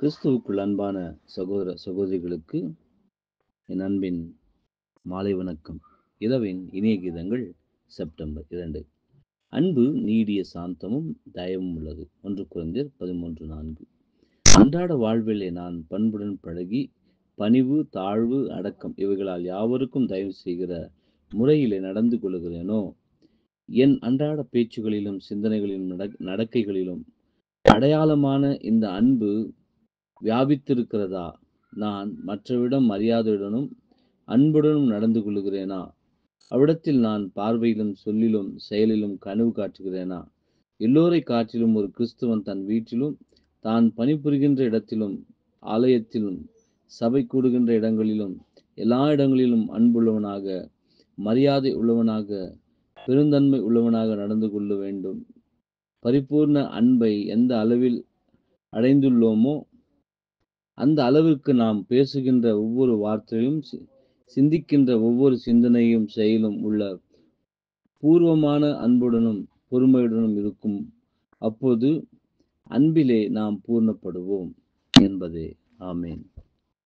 கிறிஸ்துவுக்குள் அன்பான சகோதர சகோதரிகளுக்கு என் அன்பின் மாலை வணக்கம் இரவின் இனிய கீதங்கள் செப்டம்பர் இரண்டு அன்பு நீடிய சாந்தமும் தயவும் உள்ளது ஒன்று குழந்தையர் பதிமூன்று நான்கு அன்றாட வாழ்விலே நான் பண்புடன் பழகி பணிவு தாழ்வு அடக்கம் இவைகளால் யாவருக்கும் தயவு செய்கிற முறையிலே நடந்து கொள்கிறேனோ என் அன்றாட பேச்சுகளிலும் சிந்தனைகளிலும் நடக்கைகளிலும் அடையாளமான இந்த அன்பு வியாபித்திருக்கிறதா நான் மற்றவிடம் மரியாதையுடனும் அன்புடனும் நடந்து கொள்கிறேனா அவ்விடத்தில் நான் பார்வையிலும் சொல்லிலும் செயலிலும் கனவு காட்டுகிறேனா எல்லோரை காட்டிலும் ஒரு கிறிஸ்துவன் தன் வீட்டிலும் தான் பணிபுரிகின்ற இடத்திலும் ஆலயத்திலும் சபை கூடுகின்ற இடங்களிலும் எல்லா இடங்களிலும் அன்புள்ளவனாக மரியாதை உள்ளவனாக பெருந்தன்மை உள்ளவனாக நடந்து கொள்ள வேண்டும் பரிபூர்ண அன்பை எந்த அளவில் அடைந்துள்ளோமோ அந்த அளவிற்கு நாம் பேசுகின்ற ஒவ்வொரு வார்த்தையும் சிந்திக்கின்ற ஒவ்வொரு சிந்தனையும் செயலும் உள்ள பூர்வமான அன்புடனும் பொறுமையுடனும் இருக்கும் அப்போது அன்பிலே நாம் பூர்ணப்படுவோம் என்பதே ஆமேன்